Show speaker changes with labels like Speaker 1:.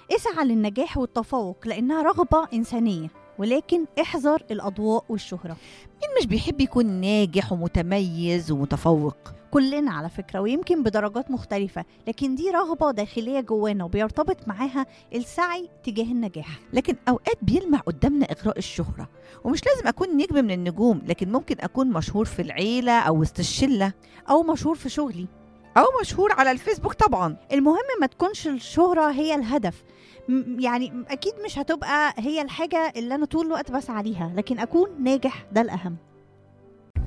Speaker 1: اسعى للنجاح والتفوق لأنها رغبة إنسانية ولكن احذر الأضواء والشهرة
Speaker 2: مين مش بيحب يكون ناجح ومتميز ومتفوق
Speaker 1: كلنا على فكرة ويمكن بدرجات مختلفة لكن دي رغبة داخلية جوانا وبيرتبط معاها السعي تجاه النجاح
Speaker 2: لكن اوقات بيلمع قدامنا اغراء الشهره ومش لازم اكون نجم من النجوم لكن ممكن اكون مشهور في العيله او وسط الشله
Speaker 1: أو مشهور في شغلي
Speaker 2: او مشهور على الفيسبوك طبعا
Speaker 1: المهم ما تكونش الشهرة هي الهدف م- يعني أكيد مش هتبقى هي الحاجة اللي أنا طول الوقت بسعى ليها لكن أكون ناجح ده الأهم